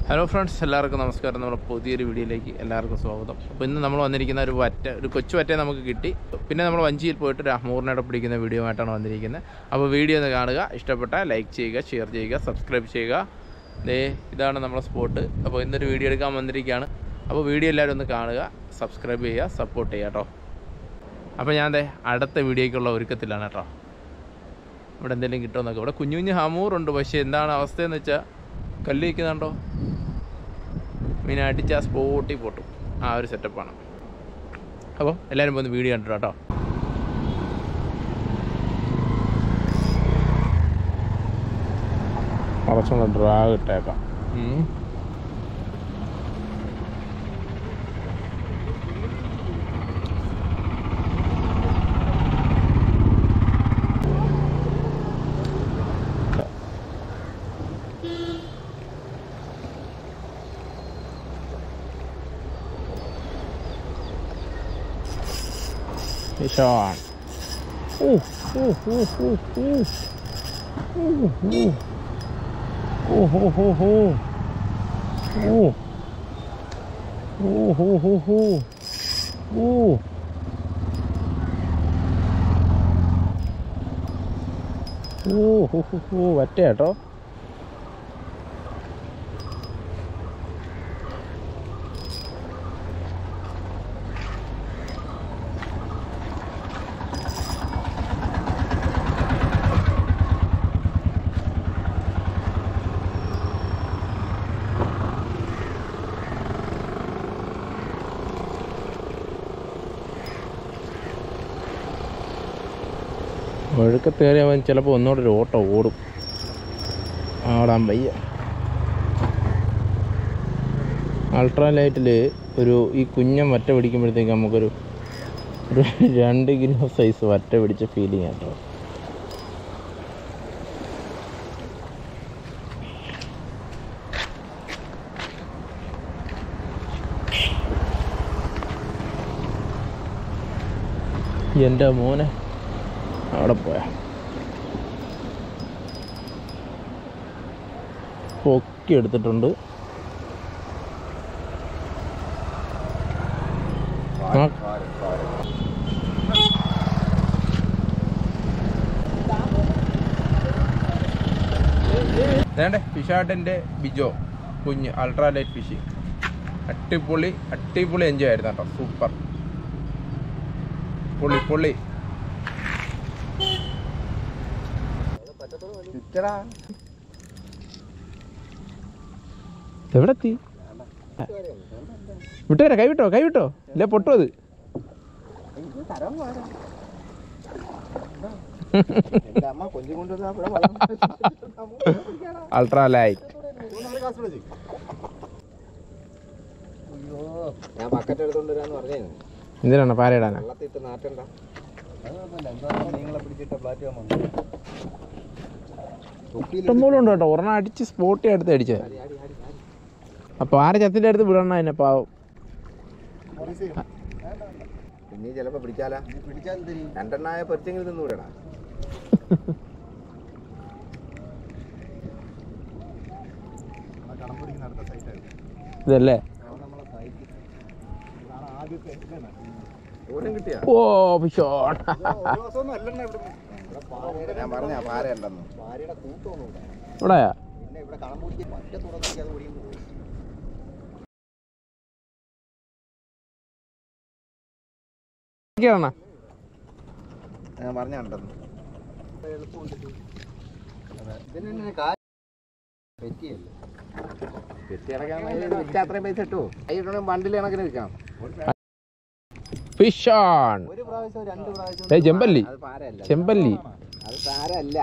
Hello friends എല്ലാവർക്കും നമസ്കാരം നമ്മുടെ പുതിയൊരു വീഡിയോയിലേക്ക് എല്ലാവർക്കും സ്വാഗതം അപ്പോൾ ഇന്ന് നമ്മൾ വന്നിരിക്കുന്ന ഒരു വറ്റ ഒരു കൊച്ചു വറ്റയെ നമുക്ക് കിട്ടി പിന്നെ നമ്മൾ വഞ്ചിയിൽ പോയിട്ട് ഒരു അഹ്മൂറിനോടെ പിടിക്കുന്ന വീഡിയോ ആയിട്ടാണ് വന്നിരിക്കുന്നത് അപ്പോൾ വീഡിയോ ഒന്ന് കാണുക ഇഷ്ടപ്പെട്ടാൽ ലൈക്ക് ചെയ്യുക ഷെയർ ചെയ്യുക സബ്സ്ക്രൈബ് ചെയ്യുക ദേ ഇതാണ് നമ്മുടെ സ്പോട്ട് അപ്പോൾ ഇന്നൊരു വീഡിയോ എടുക്കാൻ വന്നിരിക്കുകയാണ് അപ്പോൾ വീഡിയോ എല്ലാവരും ഒന്ന് കാണുക സബ്സ്ക്രൈബ് ചെയ്യുക സപ്പോർട്ട് ചെയ്യുക കേട്ടോ അപ്പോൾ ഞാൻ ദേ അടുത്ത വീഡിയോയ്ക്കുള്ള ഒരുക്കത്തിലാണ് കേട്ടോ ഇവിടെ എന്തെങ്കിലും കിട്ടുമെന്നൊക്കെ ഇവിടെ കുഞ്ഞു കുഞ്ഞു ഹമൂറുണ്ട് പക്ഷേ എന്താണ് അവസ്ഥയെന്ന് വെച്ചാൽ കല്ല് വയ്ക്കുന്നുണ്ടോ മീൻ അടിച്ച ആ സ്പോട്ടിൽ പൊട്ടും ആ ഒരു സെറ്റപ്പാണ് അപ്പോൾ എല്ലാവരും പോയി വീഡിയോ കണ്ടിട്ടോ കേട്ടോ കുറച്ചുകൂടെ ഡ്രാഗ് ഇട്ടേക്കാം ഉം. Fish on. Ooh, ooh, ooh, ooh, ooh. Ooh, ooh. Ooh, ooh, ooh, ooh. Ooh. Ooh, ooh, ooh, ooh. Ooh. Ooh, ooh, ooh, ooh. വറ്റ കേട്ടോ ഒഴുക്കത്തേറി അവൻ ചിലപ്പോൾ ഒന്നുകൂടെ ഒരു ഓട്ടം ഓടും ആടാൻ വയ്യ അൾട്രാ ലൈറ്റിൽ ഒരു ഈ കുഞ്ഞൻ വറ്റ പിടിക്കുമ്പോഴത്തേക്ക് നമുക്കൊരു ഒരു രണ്ട് കിലോ സൈസ് വറ്റ പിടിച്ച ഫീലിംഗ് കേട്ടോ എൻ്റെ മോനെ അവിടെ പോയാ പൊക്കി എടുത്തിട്ടുണ്ട് ആ വേണ്ടേ ഫിഷാട്ടിൻ്റെ ബിജോ കുഞ്ഞ് അൾട്രാ ലൈറ്റ് ഫിഷിങ് അടിപൊളി അടിപൊളി എൻജോയ് ആയിരുന്നു കേട്ടോ സൂപ്പർ പൊളി പൊളി എവിടെ എത്തി വിട്ടുതരാം കൈ വിട്ടോ കൈ വിട്ടോ ഇല്ല പൊട്ടോ അത് അൾട്രാ ലൈറ്റ് ഞാൻ ബക്കറ്റ് എടുത്തോണ്ട് വരാന്ന് പറഞ്ഞേ എന്തിനാണ് പാരയിടാനാ വെള്ളത്തിൽ ഇട്ട് നാട്ടണ്ട നിങ്ങളെ പിടിച്ചിട്ട് പ്ലാറ്റ് വന്നു ഇഷ്ടംപോലെ ഉണ്ട് കേട്ടോ ഒരെണ്ണം അടിച്ച് സ്പോട്ടി അടുത്ത് അടിച്ചത് അപ്പൊ ആരെ ചത്തിന്റെ അടുത്ത് വിടണ എന്നെ പാവം പിന്നെ ചിലപ്പോ പിടിച്ചാലാ രണ്ടെണ്ണായ പൊരിച്ചെങ്കിൽ നിന്ന് വിടടാ ഇതല്ലേ ദൂരം കിട്ടിയാ ഓ പിശോൺ ഞാൻ പറഞ്ഞ പാര ഉണ്ടെന്ന് പാരയുടെ കൂട്ടമൊന്നും ഇവിടെയാ പിന്നെ ഇവിടെ കണമ്പൂടിക്ക് പറ്റ തുറന്നെങ്കിൽ അത് ഓടിയും പോകും ഇരിക്കുകയാണോ? ഞാൻ പറഞ്ഞ ഉണ്ടെന്ന് ഇതിന് കാ- പെറ്റിയല്ലേ പെറ്റി അടക്കാൻ വിറ്റ അത്രയും പൈസ കിട്ടുമോ കൈ ബണ്ടിൽ കണക്കിന് വിൽക്കാം ഫിഷ് ഓൺ ഒരു പ്രാവശ്യം രണ്ട് പ്രാവശ്യം ഏയ് ചെമ്പല്ലി അത് പാരയല്ല ചെമ്പല്ലി അത് പാരല്ല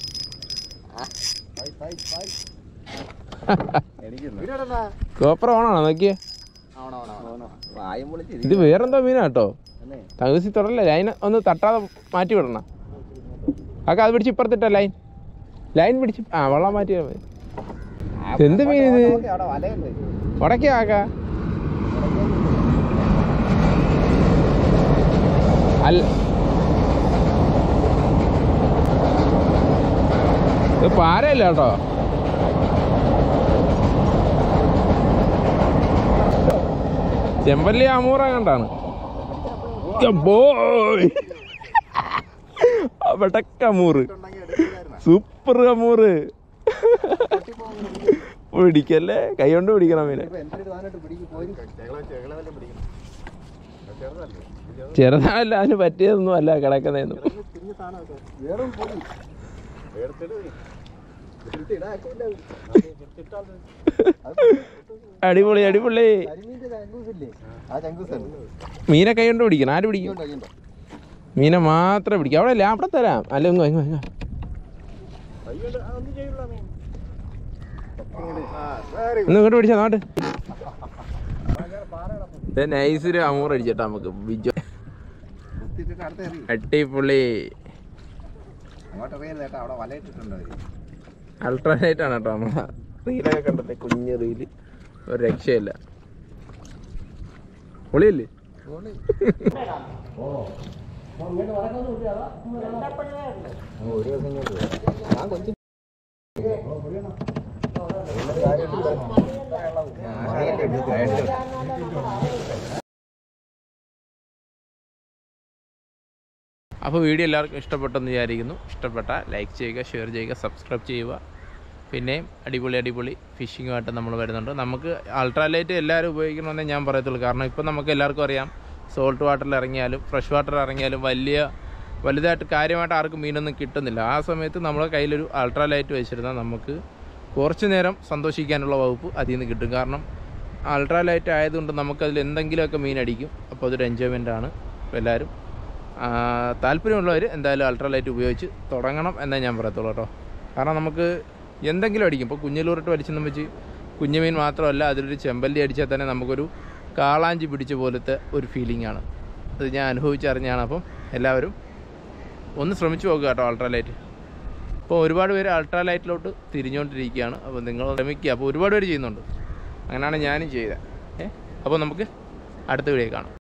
കോപ്പർ ഓണാണോ നോക്കിയേ വായും പൊളിച്ച് ഇത് വേറെന്തോ മീനാ കേട്ടോ അല്ലേ? തകസി തുടരല്ലേ ലൈൻ ഒന്ന് തട്ടാതെ മാറ്റി വിടണം ആക്ക അത് പിടിച്ച് ഇപ്പുറത്തിട്ട ലൈൻ ലൈൻ പിടിച്ച് ആ വെള്ളം മാറ്റിയാൽ മതി എന്ത് മീൻ ഇത് നോക്കി അവിടെ വലയുണ്ട് ഉടക്കിയ ആക്ക അല്ല ഇത് പാരയല്ല കേട്ടോ ചെമ്പല്ലി അമൂറ കണ്ടാണ് ബോയ് അവിടെ കമൂറ് സൂപ്പർ കമൂറ് പിടിക്കല്ലേ കൈ കൊണ്ട് പിടിക്കണം മീനെ ചെറുതാണല്ല അതിന് പറ്റിയതൊന്നും അല്ല കിടക്കുന്നതെന്നും അടിപൊളി അടിപൊളി മീനെ കൈ കൊണ്ട് പിടിക്കണം ആര് പിടിക്കും മീനെ മാത്രം പിടിക്കും അവിടെ അല്ലേ അവിടെ തരാം അല്ല ഇങ്ങോ ഇങ്ങോ ഇങ്ങോ ഒന്ന് ഇങ്ങോട്ട് പിടിച്ചാ നാട്ട് നൈസില് അമൂർ അടിച്ചിട്ടാ നമുക്ക് ബിജു അടിപൊളി അങ്ങോട്ട് അറിയാൻ കേട്ടോ അവിടെ വലയിട്ടിട്ടുണ്ടോ അൾട്രാലൈറ്റ് ആണ് കേട്ടോ നമ്മളെ റീലൊക്കെ കണ്ടല്ലേ കുഞ്ഞ് റീല് ഒരു രക്ഷയില്ല പൊളിയല്ലേ ഒരു ദിവസം ഇങ്ങോട്ട് വരാം. ഞാൻ കൊച്ചു അപ്പോൾ വീഡിയോ എല്ലാവർക്കും ഇഷ്ടപ്പെട്ടെന്ന് വിചാരിക്കുന്നു ഇഷ്ടപ്പെട്ട ലൈക്ക് ചെയ്യുക ഷെയർ ചെയ്യുക സബ്സ്ക്രൈബ് ചെയ്യുക പിന്നെയും അടിപൊളി അടിപൊളി ഫിഷിങ്ങുമായിട്ട് നമ്മൾ വരുന്നുണ്ട് നമുക്ക് അൾട്രാലൈറ്റ് എല്ലാവരും ഉപയോഗിക്കണമെന്നേ ഞാൻ പറയത്തുള്ളൂ കാരണം ഇപ്പം നമുക്ക് എല്ലാവർക്കും അറിയാം സോൾട്ട് വാട്ടറിൽ ഇറങ്ങിയാലും ഫ്രഷ് വാട്ടറിൽ ഇറങ്ങിയാലും വലിയ വലുതായിട്ട് കാര്യമായിട്ട് ആർക്കും മീനൊന്നും കിട്ടുന്നില്ല ആ സമയത്ത് നമ്മുടെ കയ്യിലൊരു അൾട്രാലൈറ്റ് വെച്ചിരുന്നാൽ നമുക്ക് കുറച്ച് നേരം സന്തോഷിക്കാനുള്ള വകുപ്പ് അതിൽ നിന്ന് കിട്ടും കാരണം അൾട്രാലൈറ്റ് ആയതുകൊണ്ട് നമുക്കതിൽ എന്തെങ്കിലുമൊക്കെ മീൻ അടിക്കും അപ്പോൾ അതൊരു എൻജോയ്മെൻ്റ് ആണ് അപ്പോൾ എല്ലാവരും ആ, താല്പര്യമുള്ളവർ എന്തായാലും അൾട്രാലൈറ്റ് ഉപയോഗിച്ച് തുടങ്ങണം എന്നേ ഞാൻ പറയത്തുള്ളൂ കേട്ടോ കാരണം നമുക്ക് എന്തെങ്കിലും അടിക്കും ഇപ്പോൾ കുഞ്ഞിലൂറിട്ട് വലിച്ചെന്നും വെച്ച് കുഞ്ഞുമീൻ മാത്രമല്ല അതിലൊരു ചെമ്പല്ലി അടിച്ചാൽ തന്നെ നമുക്കൊരു കാളാഞ്ചി പിടിച്ച പോലത്തെ ഒരു ഫീലിംഗ് ആണ് അത് ഞാൻ അനുഭവിച്ചറിഞ്ഞാണ് അപ്പം എല്ലാവരും ഒന്ന് ശ്രമിച്ചു നോക്കുക കേട്ടോ അൾട്രാലൈറ്റ് ഇപ്പോൾ ഒരുപാട് പേര് അൾട്രാലൈറ്റിലോട്ട് തിരിഞ്ഞുകൊണ്ടിരിക്കുകയാണ് അപ്പോൾ നിങ്ങൾ ശ്രമിക്കുക അപ്പോൾ ഒരുപാട് പേര് ചെയ്യുന്നുണ്ട് അങ്ങനെയാണ് ഞാനും ചെയ്തത് ഏ അപ്പോൾ നമുക്ക് അടുത്ത വീഡിയോ കാണാം